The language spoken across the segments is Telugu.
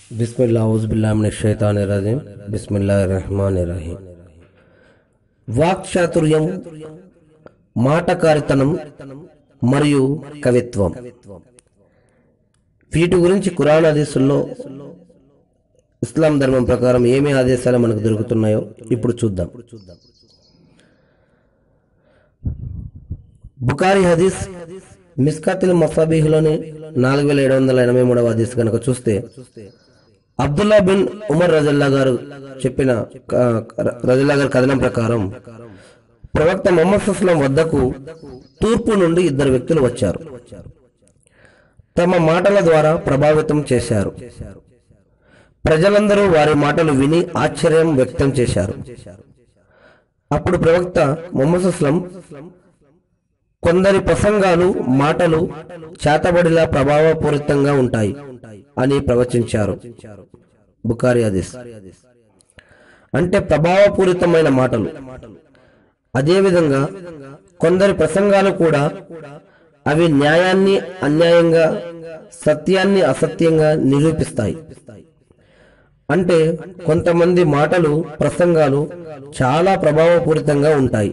బిస్మిల్లా ఔజుబిల్లామిన రజీం బిస్మిల్లా రహమాన్ రహీం వాక్చాతుర్యం మాటకారితనం మరియు కవిత్వం వీటి గురించి ఖురాన్ హదీసుల్లో ఇస్లాం ధర్మం ప్రకారం ఏమి ఆదేశాలు మనకు దొరుకుతున్నాయో ఇప్పుడు చూద్దాం బుకారి హదీస్ మిస్కాతిల్ మసాబీహ్లోని నాలుగు వేల ఏడు వందల ఎనభై మూడవ హదీస్ కనుక చూస్తే అబ్దుల్లా బిన్ ఉమర్ రజల్లా గారు చెప్పిన క- రజల్లా గారి కథనం ప్రకారం ప్రవక్త మొహమ్మద్ సుస్లాం వద్దకు తూర్పు నుండి ఇద్దరు వ్యక్తులు వచ్చారు తమ మాటల ద్వారా ప్రభావితం చేశారు ప్రజలందరూ వారి మాటలు విని ఆశ్చర్యం వ్యక్తం చేశారు అప్పుడు ప్రవక్త మొహమ్మద్ సుస్లాం కొందరి ప్రసంగాలు మాటలు చేతబడిలా ప్రభావపూరితంగా ఉంటాయి అని ప్రవచించారు బుకారి హదీస్ అంటే ప్రభావపూరితమైన మాటలు అదేవిధంగా కొందరి ప్రసంగాలు కూడా అవి న్యాయాన్ని అన్యాయంగా సత్యాన్ని అసత్యంగా నిరూపిస్తాయి అంటే కొంతమంది మాటలు ప్రసంగాలు చాలా ప్రభావపూరితంగా ఉంటాయి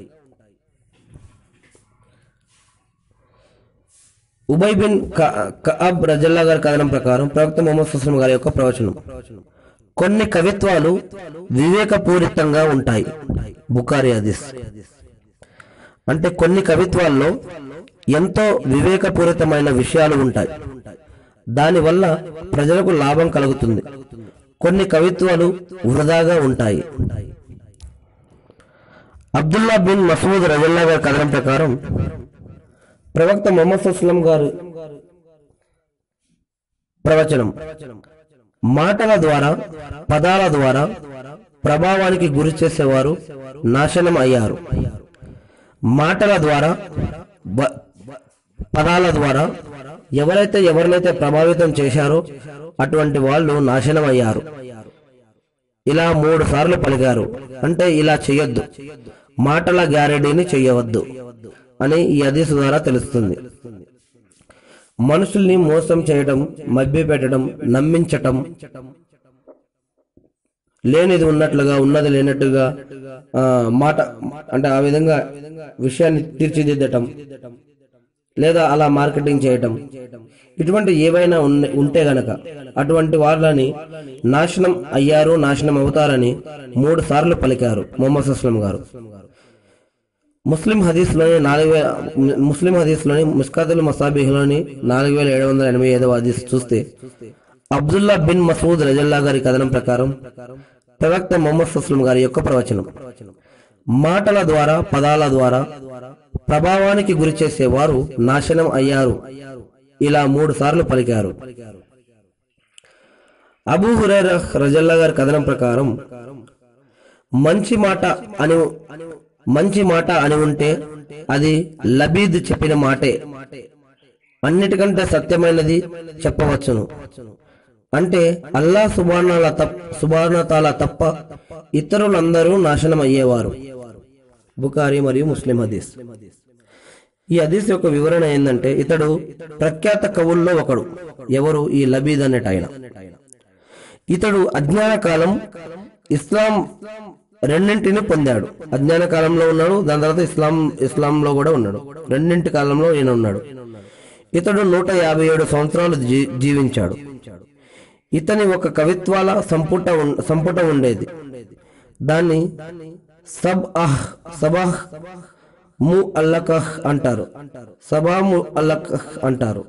ఉబై బిన్ క- కఅబ్ రజల్లా గారి కథనం ప్రకారం ప్రవక్త మొహమ్మద్ సుస్లం గారి యొక్క ప్రవచనం కొన్ని కవిత్వాలు వివేకపూరితంగా ఉంటాయి బుకారి హదీస్ అంటే కొన్ని కవిత్వాల్లో ఎంతో వివేకపూరితమైన విషయాలు ఉంటాయి దానివల్ల ప్రజలకు లాభం కలుగుతుంది కొన్ని కవిత్వాలు వృధాగా ఉంటాయి అబ్దుల్లా బిన్ మసూద్ రజల్లా గారి కథనం ప్రకారం ప్రవక్త మొహమ్మద్ సుస్లం గారు ప్రవచనం మాటల ద్వారా పదాల ద్వారా ప్రభావానికి గురి చేసేవారు నాశనం అయ్యారు మాటల ద్వారా బ- పదాల ద్వారా ఎవరైతే ఎవరినైతే ప్రభావితం చేశారో అటువంటి వాళ్ళు నాశనం అయ్యారు ఇలా మూడు సార్లు పలికారు అంటే ఇలా చేయొద్దు మాటల గ్యారెడీని చెయ్యవద్దు అని ఈ హదీసు ద్వారా తెలుస్తుంది మనుషుల్ని మోసం చేయడం మభ్యపెట్టడం నమ్మించటం లేనిది ఉన్నట్లుగా ఉన్నది లేనట్టుగా ఆ, మాట అంటే ఆ విధంగా విషయాన్ని తీర్చిదిద్దటం లేదా అలా మార్కెటింగ్ చేయటం ఇటువంటి ఏవైనా ఉన్న- ఉంటే గనక అటువంటి వాళ్ళని నాశనం అయ్యారు నాశనం అవుతారని మూడు సార్లు పలికారు మొహమ్మద్ అస్లం గారు ముస్లిం హదీస్లోని నాలుగు వేల ముస్లిం హదీస్లోని ముస్కాతుల్ మసాబిహ్లోని నాలుగు వేల ఏడు వందల ఎనభై ఐదవ హదీస్ చూస్తే అబ్దుల్లా బిన్ మసూద్ రజల్లా గారి కథనం ప్రకారం ప్రవక్త మొహమ్మద్ సుస్లం గారి యొక్క ప్రవచనం మాటల ద్వారా పదాల ద్వారా ప్రభావానికి గురి చేసేవారు నాశనం అయ్యారు ఇలా మూడు సార్లు పలికారు అబూ హురైర రజల్లా గారి కథనం ప్రకారం మంచి మాట అని మంచి మాట అని ఉంటే అది లబీద్ చెప్పిన మాటే అన్నిటికంటే సత్యమైనది చెప్పవచ్చును అంటే అల్లా సుబానాల తప్ప సుబానతాల తప్ప ఇతరులందరూ నాశనం అయ్యేవారు బుకారి మరియు ముస్లిం హదీస్ ఈ హదీస్ యొక్క వివరణ ఏంటంటే ఇతడు ప్రఖ్యాత కవుల్లో ఒకడు ఎవరు ఈ లబీద్ అనేట ఆయన ఇతడు అజ్ఞాన కాలం ఇస్లాం రెండింటిని పొందాడు అజ్ఞాన కాలంలో ఉన్నాడు దాని తర్వాత ఇస్లాం ఇస్లాంలో కూడా ఉన్నాడు రెండింటి కాలంలో ఈయన ఉన్నాడు ఇతడు నూట యాభై ఏడు సంవత్సరాలు జీ- జీవించాడు ఇతని ఒక కవిత్వాల సంపుట ఉన్- సంపుట ఉండేది దాన్ని సబ్ అహ్ సబాహ్ ము అల్లకహ్ అంటారు సబా ము అల్లకహ్ అంటారు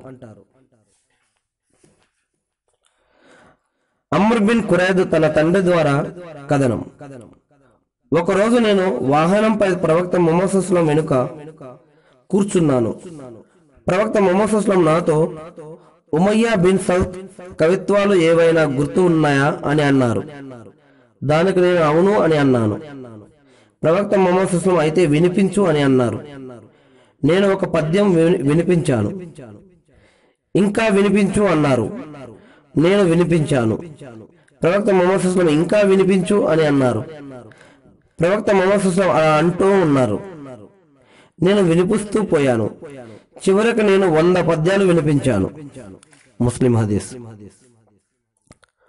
అమ్ర్ బిన్ ఖురైద్ తన తండ్రి ద్వారా కథనం ఒకరోజు నేను వాహనంపై ప్రవక్త మొహమ్మద్ సుస్లాం వెనుక కూర్చున్నాను ప్రవక్త మొహమ్మద్ సుస్లాం నాతో ఉమయ్యా బిన్ సౌత్ కవిత్వాలు ఏవైనా గుర్తు ఉన్నాయా అని అన్నారు దానికి నేను అవును అని అన్నాను ప్రవక్త మొహమ్మద్ సుస్లాం అయితే వినిపించు అని అన్నారు నేను ఒక పద్యం విని- వినిపించాను ఇంకా వినిపించు అన్నారు నేను వినిపించాను ప్రవక్త మొహమ్మద్ సుస్లాం ఇంకా వినిపించు అని అన్నారు ప్రవక్త మొహమ్మద్ సుస్లాం అలా అంటూ ఉన్నారు నేను వినిపిస్తూ పోయాను చివరికి నేను వంద పద్యాలు వినిపించాను ముస్లిం హదీస్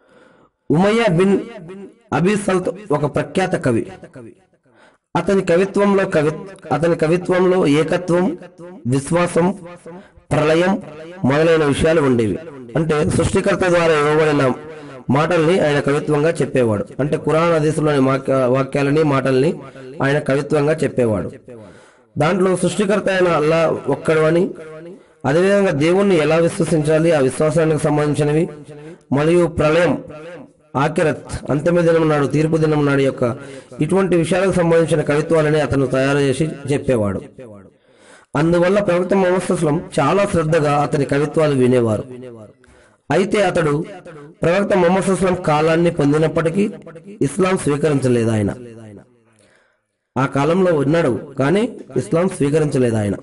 ఉమయ్య బిన్ అబీ సల్త్ ఒక ప్రఖ్యాత కవి అతని కవిత్వంలో కవి అతని కవిత్వంలో ఏకత్వం విశ్వాసం ప్రళయం మొదలైన విషయాలు ఉండేవి అంటే సృష్టికర్త ద్వారా ఇవ్వబడిన మాటల్ని ఆయన కవిత్వంగా చెప్పేవాడు అంటే కురాన్ హదీసులోని వాక్య- వాక్యాలని మాటల్ని ఆయన కవిత్వంగా చెప్పేవాడు దాంట్లో సృష్టికర్త అయిన అల్లా ఒక్కడు అని అదేవిధంగా దేవుణ్ణి ఎలా విశ్వసించాలి ఆ విశ్వాసానికి సంబంధించినవి మరియు ప్రళయం ఆకిరత్ అంతిమ దినం నాడు తీర్పు దినం నాడు యొక్క ఇటువంటి విషయాలకు సంబంధించిన కవిత్వాలని అతను తయారు చేసి చెప్పేవాడు అందువల్ల ప్రవక్త మొహమ్మద్ చాలా శ్రద్ధగా అతని కవిత్వాలు వినేవారు అయితే అతడు ప్రవక్త మొహమ్మద్ కాలాన్ని పొందినప్పటికీ ఇస్లాం స్వీకరించలేదు ఆయన ఆ కాలంలో ఉన్నాడు కానీ ఇస్లాం స్వీకరించలేదు ఆయన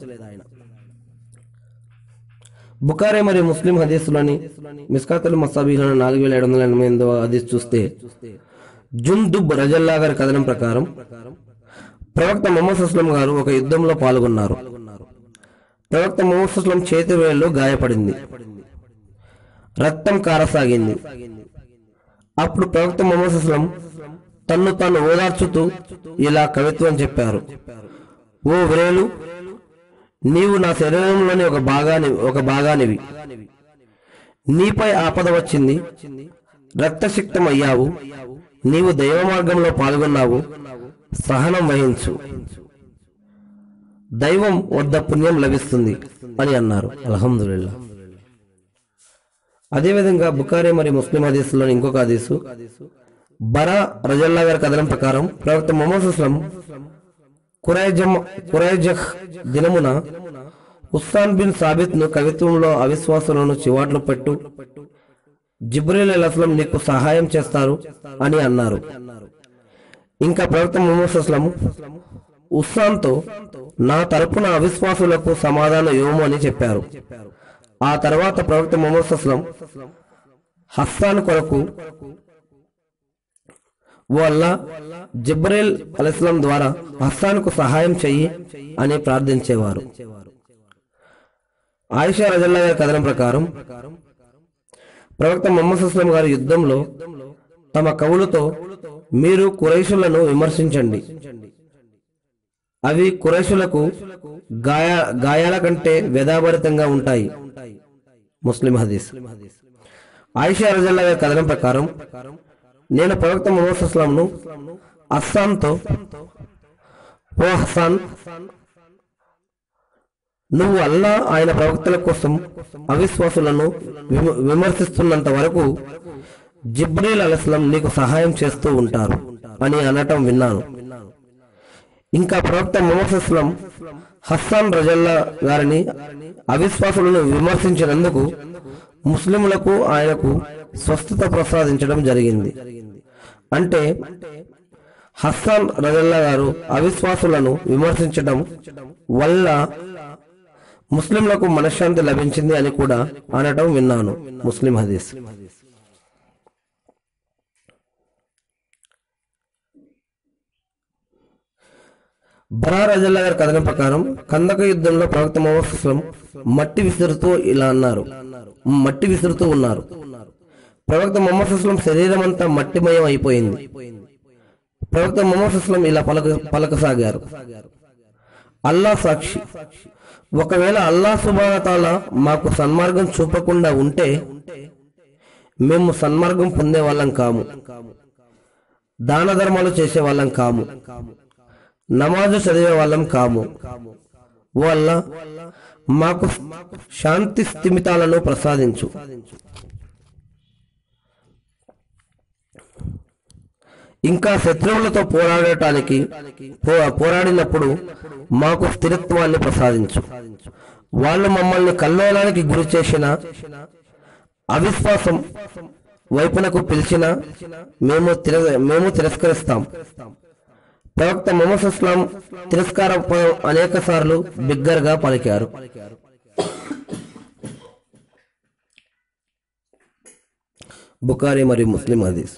బుకారే మరియు ముస్లిం హదీసులని మిస్కాతుల్ మసాబీలను నాలుగు వేల ఏడు వందల ఎనభై ఎనిమిదవ హదీస్ చూస్తే జుందుబ్ రజల్లా గారి కథనం ప్రకారం ప్రవక్త మొహమ్మద్ అస్లం గారు ఒక యుద్ధంలో పాల్గొన్నారు ప్రవక్త మొహమ్మద్ అస్లం చేతి వేళ్ళు గాయపడింది రక్తం కారసాగింది అప్పుడు ప్రవక్త మొహమ్మద్ అస్లం తన్ను తాను ఓదార్చుతూ ఇలా కవిత్వం చెప్పారు ఓ వ్రేలు నీవు నా శరీరంలోని ఒక భాగాని ఒక భాగానివి నీపై ఆపద వచ్చింది రక్తసిక్తం అయ్యావు నీవు దైవ మార్గంలో పాల్గొన్నావు సహనం వహించు దైవం వద్ద పుణ్యం లభిస్తుంది అని అన్నారు అల్హమ్దుల్లా అదేవిధంగా బుకారి మరియు ముస్లిం హదీసులోని ఇంకొక హదీసు బరా రజల్లా గారి కథనం ప్రకారం ప్రవక్త మొహమ్మద్ అస్లం కురైజం కురైజహ్ దినమున ఉస్సాన్ బిన్ సాబిత్ ను కవిత్వంలో అవిశ్వాసులను చివాట్లు పెట్టు జిబ్రీల్ అస్లం నీకు సహాయం చేస్తారు అని అన్నారు ఇంకా ప్రవక్త ముహమ్మద్ అస్లం ఉస్సాన్తో నా తరపున అవిశ్వాసులకు సమాధానం ఇవ్వము అని చెప్పారు ఆ తర్వాత ప్రవక్త ముహమ్మద్ అస్లం హస్సాన్ కొరకు వల్ల జిబ్రేల్ అలైస్లాం ద్వారా హస్సాన్కు సహాయం చెయ్యి అని ప్రార్థించేవారు ఆయిషా రజల్లా గారి కథనం ప్రకారం ప్రవక్త మొహమ్మద్ అస్లం గారి యుద్ధంలో తమ కవులతో మీరు కురైషులను విమర్శించండి అవి కురైషులకు గాయ గాయాల కంటే వ్యధాభరితంగా ఉంటాయి ముస్లిం హదీస్ ఆయిషా రజల్లా గారి కథనం ప్రకారం నేను ప్రవక్త ముహమ్మద్ అస్లాంను అస్సాంతో ఓ హసాన్ నువ్వు అల్లా ఆయన ప్రవక్తల కోసం అవిశ్వాసులను విమ- విమర్శిస్తున్నంత వరకు జిబ్రీల్ అలస్లం నీకు సహాయం చేస్తూ ఉంటారు అని అనటం విన్నాను ఇంకా ప్రవక్త ముహమ్మద్ అస్లం హస్సాన్ రజల్లా గారిని అవిశ్వాసులను విమర్శించినందుకు ముస్లింలకు ఆయనకు స్వస్థత ప్రసాదించడం జరిగింది అంటే హస్సాన్ రజల్లా గారు అవిశ్వాసులను విమర్శించడం వల్ల ముస్లింలకు మనశ్శాంతి లభించింది అని కూడా అనటం విన్నాను ముస్లిం హదీస్ బరా రజల్లా గారి కథనం ప్రకారం కందక యుద్ధంలో ప్రవక్త మొహమ్మద్ అస్లం మట్టి విసురుతూ ఇలా అన్నారు మట్టి విసురుతూ ఉన్నారు ప్రవక్త మొహమ్మద్ అస్లం శరీరం అంతా మట్టిమయం అయిపోయింది ప్రవక్త మొహమ్మద్ అస్లం ఇలా పలక పలకసాగారు అల్లా సాక్షి ఒకవేళ అల్లా సుబానతాల మాకు సన్మార్గం చూపకుండా ఉంటే మేము సన్మార్గం పొందే వాళ్ళం కాము దాన ధర్మాలు చేసే వాళ్ళం కాము నమాజు చదివే వాళ్ళం కాము వల్ల మాకు శాంతి స్థిమితాలను ప్రసాదించు ఇంకా శత్రువులతో పోరాడటానికి పో- పోరాడినప్పుడు మాకు స్థిరత్వాన్ని ప్రసాదించు వాళ్ళు మమ్మల్ని కల్లోలానికి గురి చేసిన అవిశ్వాసం వైపునకు పిలిచిన మేము తిర- మేము తిరస్కరిస్తాం ప్రవక్త మొహమ్మద్ ఇస్లాం తిరస్కార పదం అనేక సార్లు బిగ్గరగా పలికారు బుకారి మరియు ముస్లిం హదీస్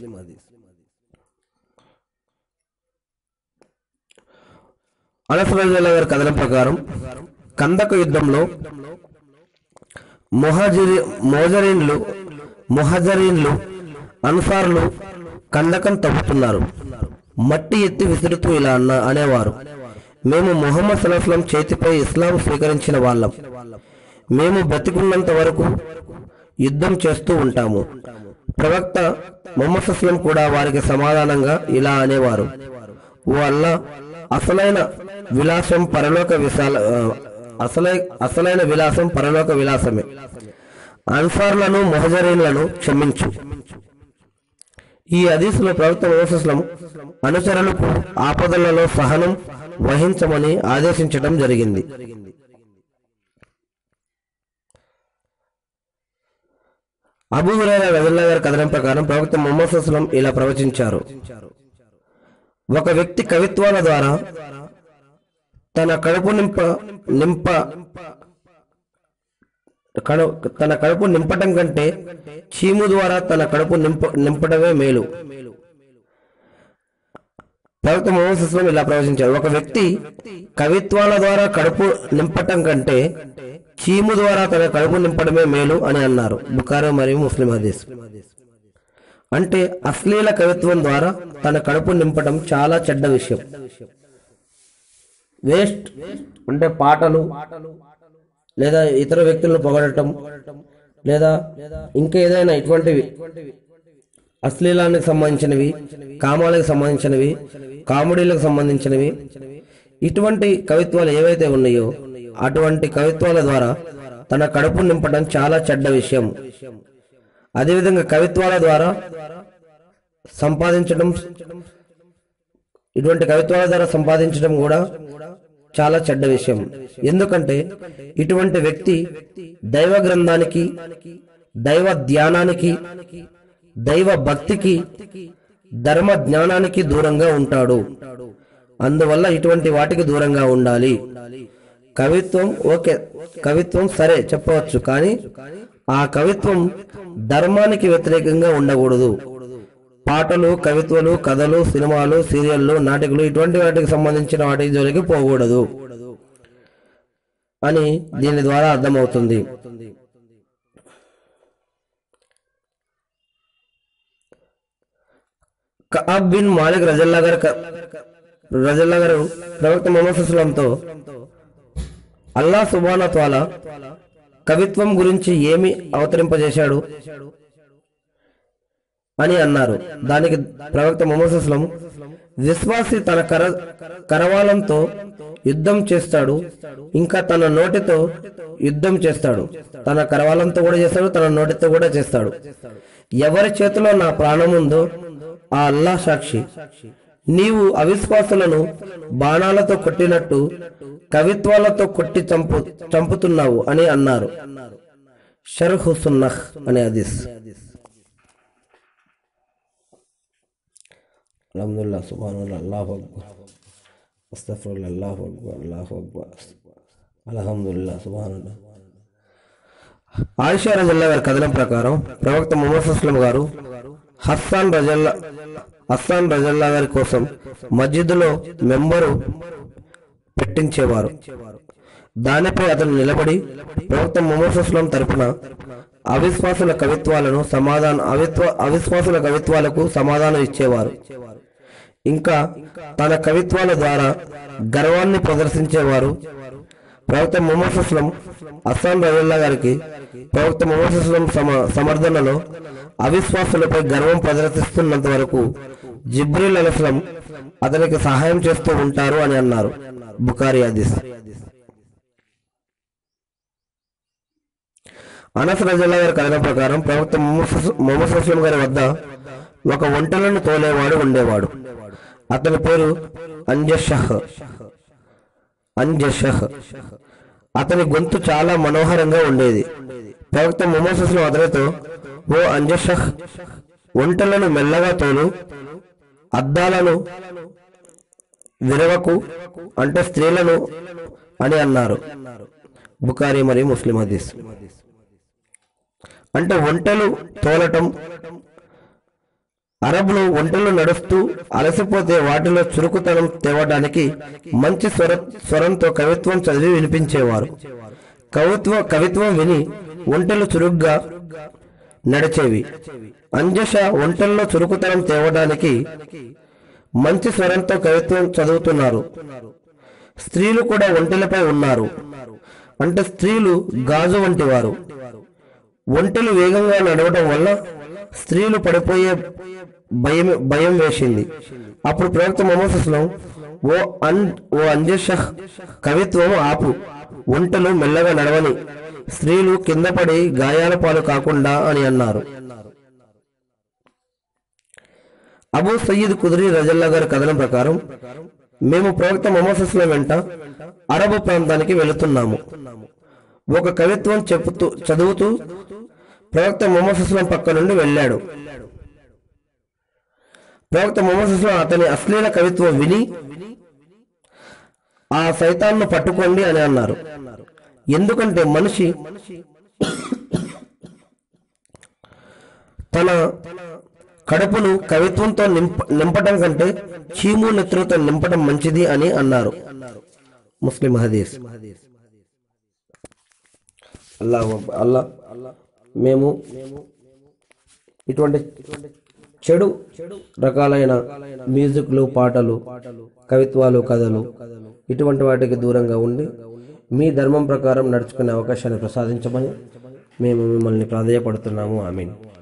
అనఫరజల్లా గారి కథనం ప్రకారం కందక యుద్ధంలో మొహజరి మోజరీన్లు మొహజరీన్లు అన్సార్లు కందకం తవ్వుతున్నారు మట్టి ఎత్తి విసురుతూ ఇలా అన్న అనేవారు మేము మొహమ్మద్ సల్లాహం చేతిపై ఇస్లాం స్వీకరించిన వాళ్ళం మేము బతికున్నంత వరకు యుద్ధం చేస్తూ ఉంటాము ప్రవక్త మొహమ్మద్ అస్లం కూడా వారికి సమాధానంగా ఇలా అనేవారు ఓ అల్లా అసలైన విలాసం పరలోక విశాల ఆ, అసలై అసలైన విలాసం పరలోక విలాసమే అన్సార్లను మొహజరీన్లను క్షమించు ఈ హదీసులో ప్రవక్త మోసస్లం అనుచరులకు ఆపదలలో సహనం వహించమని ఆదేశించడం జరిగింది అబూ హురైరా రజల్లా గారి కథనం ప్రకారం ప్రవక్త ముహమ్మద్ అస్లం ఇలా ప్రవచించారు ఒక వ్యక్తి కవిత్వాల ద్వారా తన కడుపు నింప నింప కడు తన కడుపు నింపటం కంటే చీము ద్వారా తన కడుపు నింప నింపడమే మేలు ప్రవక్త మొహమ్మద్ అస్లం ఇలా ప్రవచించారు ఒక వ్యక్తి కవిత్వాల ద్వారా కడుపు నింపటం కంటే చీము ద్వారా తన కడుపు నింపడమే మేలు అని అన్నారు బుకారో మరియు ముస్లిం హదీస్ అంటే అశ్లీల కవిత్వం ద్వారా తన కడుపు నింపడం చాలా చెడ్డ విషయం వేస్ట్ అంటే పాటలు లేదా ఇతర వ్యక్తులను పొగడటం లేదా ఇంకా ఏదైనా ఇటువంటివి అశ్లీలానికి సంబంధించినవి కామాలకు సంబంధించినవి కామెడీలకు సంబంధించినవి ఇటువంటి కవిత్వాలు ఏవైతే ఉన్నాయో అటువంటి కవిత్వాల ద్వారా తన కడుపు నింపడం చాలా చెడ్డ విషయం అదేవిధంగా కవిత్వాల ద్వారా సంపాదించడం ఇటువంటి కవిత్వాల ద్వారా సంపాదించడం కూడా చాలా చెడ్డ విషయం ఎందుకంటే ఇటువంటి వ్యక్తి దైవ గ్రంథానికి దైవ ధ్యానానికి దైవ భక్తికి ధర్మ జ్ఞానానికి దూరంగా ఉంటాడు అందువల్ల ఇటువంటి వాటికి దూరంగా ఉండాలి కవిత్వం ఓకే కవిత్వం సరే చెప్పవచ్చు కానీ ఆ కవిత్వం ధర్మానికి వ్యతిరేకంగా ఉండకూడదు పాటలు కవిత్వాలు కథలు సినిమాలు సీరియళ్ళు నాటకాలు ఇటువంటి వాటికి సంబంధించిన వాటి జోలికి పోకూడదు అని దీని ద్వారా అర్థమవుతుంది కఅబ్ బిన్ మాలిక్ రజల్లా గారు క- రజల్లా గారు ప్రవక్త మొహమ్మద్ సుస్లంతో అల్లా సుబాన తాల కవిత్వం గురించి ఏమి అవతరింపజేశాడు అని అన్నారు దానికి ప్రవక్త మొహమ్మద్ సుస్లం విశ్వాసి తన కర కరవాలంతో యుద్ధం చేస్తాడు ఇంకా తన నోటితో యుద్ధం చేస్తాడు తన కరవాలంతో కూడా చేస్తాడు తన నోటితో కూడా చేస్తాడు ఎవరి చేతిలో నా ప్రాణం ఉందో ఆ అల్లా సాక్షి నీవు అవిశ్వాసులను బాణాలతో కొట్టినట్టు కవిత్వాలతో కొట్టి చంపు చంపుతున్నావు అని అన్నారు షర్హు సున్నహ్ అనే హదీస్ అల్హమ్దుల్లా సుబ్హానల్లాహ్ అల్లాహు అక్బర్ అస్తగ్ఫిరుల్లాహ్ అల్లాహు అక్బర్ అల్లాహు అక్బర్ అల్హమ్దుల్లా సుబ్హానల్లాహ్ ఆయిషా రజల్లా గారి కథనం ప్రకారం ప్రవక్త ముహమ్మద్ అస్లం గారు హస్సాన్ రజల్లా హస్సాన్ రజల్లా గారి కోసం మస్జిద్లో మెంబరు పెట్టించేవారు దానిపై అతను నిలబడి ప్రవక్త ముహమ్మద్ అస్లం తరపున అవిశ్వాసుల కవిత్వాలను సమాధాన అవిత్వ అవిశ్వాసుల కవిత్వాలకు సమాధానం ఇచ్చేవారు ఇంకా తన కవిత్వాల ద్వారా గర్వాన్ని ప్రదర్శించేవారు ప్రవక్త ముహమ్మద్ అస్లం అస్సాం రజల్లా గారికి ప్రవక్త ముహమ్మద్ అస్లం సమ సమర్థనలో అవిశ్వాసులపై గర్వం ప్రదర్శిస్తున్నంత వరకు జిబ్రిల్ అలస్లం అతనికి సహాయం చేస్తూ ఉంటారు అని అన్నారు బుకారి హదీస్ అనస్ రజల్లా గారి కథనం ప్రకారం ప్రవక్త మొహమ్మద్ అస్లం గారి వద్ద ఒక ఒంటలను తోలేవాడు ఉండేవాడు అతని పేరు అంజషహ్ అంజషహ్ అతని గొంతు చాలా మనోహరంగా ఉండేది ప్రవక్త ముహమ్మద్ అస్లం అతనితో ఓ అంజషహ్ ఒంటలను మెల్లగా తోలు అద్దాలను విరవకు అంటే స్త్రీలను అని అన్నారు బుకారి మరియు ముస్లిం హదీస్ అంటే ఒంటెలు తోలటం అరబులు ఒంటెలు నడుస్తూ అలసిపోతే వాటిలో చురుకుతనం తేవడానికి మంచి స్వర స్వరంతో కవిత్వం చదివి వినిపించేవారు కవిత్వ కవిత్వం విని ఒంటెలు చురుగ్గా నడిచేవి అంజష ఒంటెల్లో చురుకుతనం తేవడానికి మంచి స్వరంతో కవిత్వం చదువుతున్నారు స్త్రీలు కూడా ఒంటెలపై ఉన్నారు అంటే స్త్రీలు గాజు వంటి వారు ఒంటెలు వేగంగా నడవడం వల్ల స్త్రీలు పడిపోయే భయం భయం వేసింది అప్పుడు ప్రవక్త మొహమ్మద్ ఓ అన్ ఓ అంజష కవిత్వం ఆపు ఒంటెలు మెల్లగా నడవని స్త్రీలు కింద పడి గాయాల పాలు కాకుండా అని అన్నారు అబూ సయ్యద్ కుదిరి రజల్లా గారి కథనం ప్రకారం మేము ప్రవక్త మొహమ్మద్ వెంట అరబ్ ప్రాంతానికి వెళుతున్నాము ఒక కవిత్వం చెబుతూ చదువుతూ ప్రవక్త మొహమ్మద్ పక్క నుండి వెళ్ళాడు ప్రవక్త మొహమ్మద్ అతని అశ్లీల కవిత్వం విని ఆ సైతాన్ను పట్టుకోండి అని అన్నారు ఎందుకంటే మనిషి తన కడుపును కవిత్వంతో నింప నింపటం కంటే చీము నెత్తులతో నింపటం మంచిది అని అన్నారు ముస్లిం హదీస్ అల్లా అల్లా మేము ఇటువంటి చెడు రకాలైన మ్యూజిక్లు పాటలు కవిత్వాలు కథలు ఇటువంటి వాటికి దూరంగా ఉండి మీ ధర్మం ప్రకారం నడుచుకునే అవకాశాన్ని ప్రసాదించమని మేము మిమ్మల్ని ప్రాధేయపడుతున్నాము ఐ మీన్